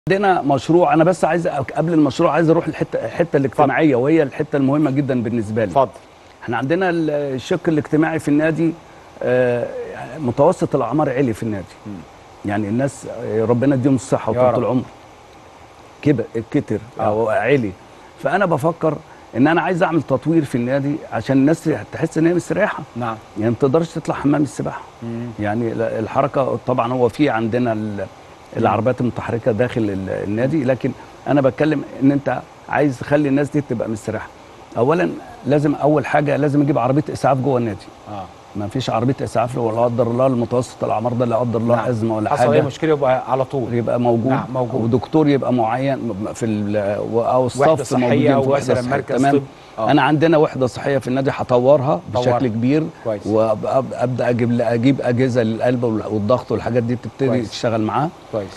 عندنا مشروع انا بس عايز قبل المشروع عايز اروح الحته الحته الاجتماعيه وهي الحته المهمه جدا بالنسبه لي اتفضل احنا عندنا الشق الاجتماعي في النادي آه، متوسط الاعمار عالي في النادي يعني الناس آه، ربنا يديهم الصحه يا وطول رب. العمر كبر كتر آه. او عالي فانا بفكر ان انا عايز اعمل تطوير في النادي عشان الناس تحس ان هي مستريحه نعم يعني ما تقدرش تطلع حمام السباحه يعني لا- الحركه طبعا هو في عندنا ال- العربيات المتحركه داخل ال- النادي لكن انا بتكلم ان انت عايز تخلي الناس دي تبقى مستريحه اولا لازم اول حاجه لازم اجيب عربيه اسعاف جوه النادي اه ما فيش عربيه اسعاف ولا قدر الله المتوسط الاعمار ده لا قدر الله نعم. ازمه ولا حصل اي حاجه مشكله يبقى على طول يبقى موجود نعم، موجود. ودكتور يبقى معين في ال- او وحدة الصف صحية موجودين أو في وحده مثلاً صحية. مركز تمام طب. آه. انا عندنا وحده صحيه في النادي هطورها طورها. بشكل كبير كويس. وابدا اجيب اجيب اجهزه للقلب والضغط والحاجات دي بتبتدي كويس. تشتغل معاه كويس